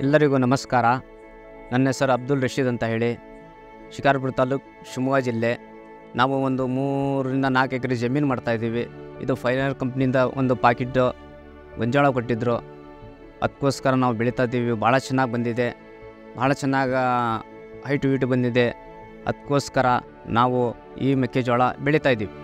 ಎಲ್ಲರಿಗೂ ನಮಸ್ಕಾರ ನನ್ನ ಹೆಸರು ಅಬ್ದುಲ್ ರಶೀದ್ ಅಂತ ಹೇಳಿ ಶಿಕಾರ್ಪುರ ತಾಲೂಕು ಶಿವಮೊಗ್ಗ ಜಿಲ್ಲೆ ನಾವು ಒಂದು ಮೂರರಿಂದ ನಾಲ್ಕು ಎಕರೆ ಜಮೀನು ಮಾಡ್ತಾಯಿದ್ದೀವಿ ಇದು ಫೈನಲ್ ಕಂಪ್ನಿಯಿಂದ ಒಂದು ಪಾಕಿಟ್ ಗೊಂಜಾಳ ಕೊಟ್ಟಿದ್ದರು ಅದಕ್ಕೋಸ್ಕರ ನಾವು ಬೆಳೀತಾ ಇದ್ದೀವಿ ಭಾಳ ಚೆನ್ನಾಗಿ ಬಂದಿದೆ ಭಾಳ ಚೆನ್ನಾಗಿ ಹೈಟ್ ವೀಟ್ ಬಂದಿದೆ ಅದಕ್ಕೋಸ್ಕರ ನಾವು ಈ ಮೆಕ್ಕೆಜೋಳ ಬೆಳೀತಾ ಇದ್ದೀವಿ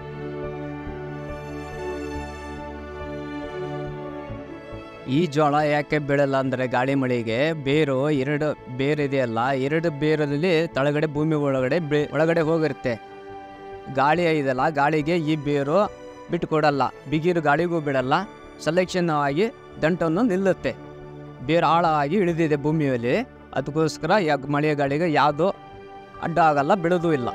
ಈ ಜೋಳ ಯಾಕೆ ಬೆಳೆಯಲ್ಲ ಅಂದರೆ ಗಾಳಿ ಮಳೆಗೆ ಬೇರು ಎರಡು ಬೇರು ಇದೆಯಲ್ಲ ಎರಡು ಬೇರಲ್ಲಿ ತಳಗಡೆ ಭೂಮಿ ಒಳಗಡೆ ಬೆ ಒಳಗಡೆ ಹೋಗಿರುತ್ತೆ ಗಾಳಿ ಇದೆಯಲ್ಲ ಗಾಳಿಗೆ ಈ ಬೇರು ಬಿಟ್ಟುಕೊಡಲ್ಲ ಬಿಗಿರು ಗಾಳಿಗೂ ಬಿಡಲ್ಲ ಸೆಲೆಕ್ಷನ್ ಆಗಿ ದಂಟನ್ನು ನಿಲ್ಲುತ್ತೆ ಬೇರು ಆಳವಾಗಿ ಇಳಿದಿದೆ ಭೂಮಿಯಲ್ಲಿ ಅದಕ್ಕೋಸ್ಕರ ಯಾಕೆ ಮಳೆಯ ಗಾಳಿಗೆ ಯಾವುದು ಅಡ್ಡ ಆಗಲ್ಲ ಬಿಡೋದು ಇಲ್ಲ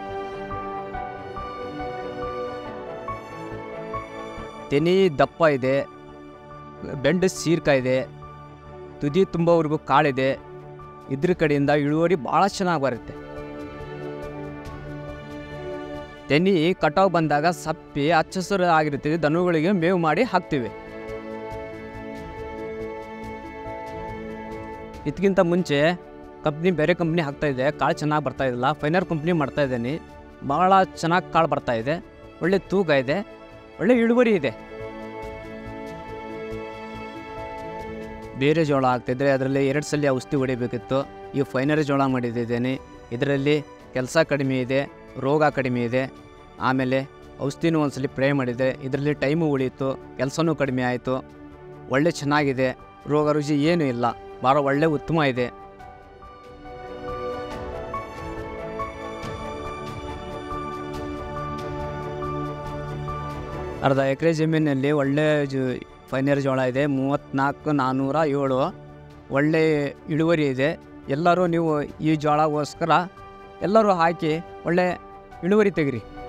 ತೆನಿ ದಪ್ಪ ಇದೆ ಬೆಂಡು ಸೀರ್ಕ ಇದೆ ತುದಿ ತುಂಬವರೆಗೂ ಕಾಳಿದೆ ಇದ್ರ ಕಡೆಯಿಂದ ಇಳುವರಿ ಭಾಳ ಚೆನ್ನಾಗಿ ಬರುತ್ತೆ ತೆನಿ ಕಟಾವು ಬಂದಾಗ ಸಪ್ಪಿ ಹಚ್ಚಸರು ಆಗಿರ್ತದೆ ದನಗಳಿಗೆ ಮೇವು ಮಾಡಿ ಹಾಕ್ತೀವಿ ಇದಕ್ಕಿಂತ ಮುಂಚೆ ಕಂಪ್ನಿ ಬೇರೆ ಕಂಪ್ನಿ ಹಾಕ್ತಾ ಇದೆ ಕಾಳು ಚೆನ್ನಾಗಿ ಬರ್ತಾ ಇದ್ದಿಲ್ಲ ಫೈನರ್ ಕಂಪ್ನಿ ಮಾಡ್ತಾ ಇದ್ದೀನಿ ಭಾಳ ಚೆನ್ನಾಗಿ ಕಾಳು ಬರ್ತಾ ಇದೆ ಒಳ್ಳೆ ತೂಕ ಇದೆ ಒಳ್ಳೆ ಇಳುವರಿ ಇದೆ ಬೇರೆ ಜೋಳ ಹಾಕ್ತಿದ್ರೆ ಅದರಲ್ಲಿ ಎರಡು ಸಲ ಔಷಧಿ ಹೊಡಿಬೇಕಿತ್ತು ಈ ಫೈನರ್ ಜೋಳ ಮಾಡಿದ್ದೇನೆ ಇದರಲ್ಲಿ ಕೆಲಸ ಕಡಿಮೆ ಇದೆ ರೋಗ ಕಡಿಮೆ ಇದೆ ಆಮೇಲೆ ಔಷಧಿನೂ ಒಂದ್ಸಲಿ ಪ್ರೇ ಮಾಡಿದೆ ಇದರಲ್ಲಿ ಟೈಮು ಉಳೀತು ಕೆಲಸನೂ ಕಡಿಮೆ ಆಯಿತು ಒಳ್ಳೆ ಚೆನ್ನಾಗಿದೆ ರೋಗ ರುಚಿ ಏನೂ ಇಲ್ಲ ಭಾಳ ಒಳ್ಳೆ ಉತ್ತಮ ಇದೆ ಅರ್ಧ ಎಕರೆ ಜಮೀನಲ್ಲಿ ಒಳ್ಳೆ ಜು ಫೈನರ್ ಜೋಳ ಇದೆ ಮೂವತ್ತ್ನಾಲ್ಕು ನಾನ್ನೂರ ಏಳು ಒಳ್ಳೆ ಇಳುವರಿ ಇದೆ ಎಲ್ಲರೂ ನೀವು ಈ ಜೋಳಗೋಸ್ಕರ ಎಲ್ಲರೂ ಹಾಕಿ ಒಳ್ಳೆ ಇಳುವರಿ ತೆಗಿರಿ